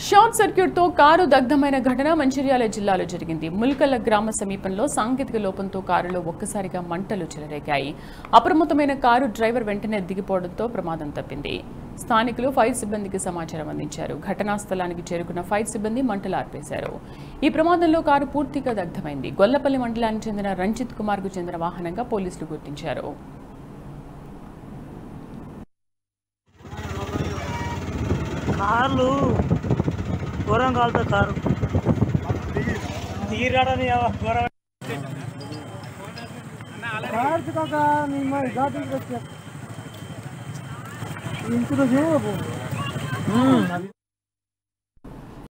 short circuit తో car దగ్ధమైన ఘటన మంచిర్యాల జిల్లాలో జరిగింది ముల్కల గ్రామ సమీపంలో సాంకేతిక లోపంతో కారులో ఒక్కసారిగా మంటలు చెలరేగాయి అప్రమత్తమైన కారు డ్రైవర్ వెంటనే దిగిపోవడంతో ప్రమాదం తప్పింది స్థానికులు ఫైర్ సిబ్బందికి సమాచారం అందించారు ఘటనా స్థలానికి చేరుకున్న ఫైర్ సిబ్బంది మంటలు ఆర్పేశారు ఈ ప్రమాదంలో కారు పూర్తిగా దగ్ధమైంది గొల్లపల్లి మండలానికి చెందిన రంజిత్ కుమార్ కు చెందిన వాహనంగా పోలీసులు గుర్తించారు కార్లు ఘోరం కాలుతుంది కారు తీరాడని ఘోరం కార్స్ కాక ನಿಮ್ಮ ಘಾಟಿ ಇಂಚು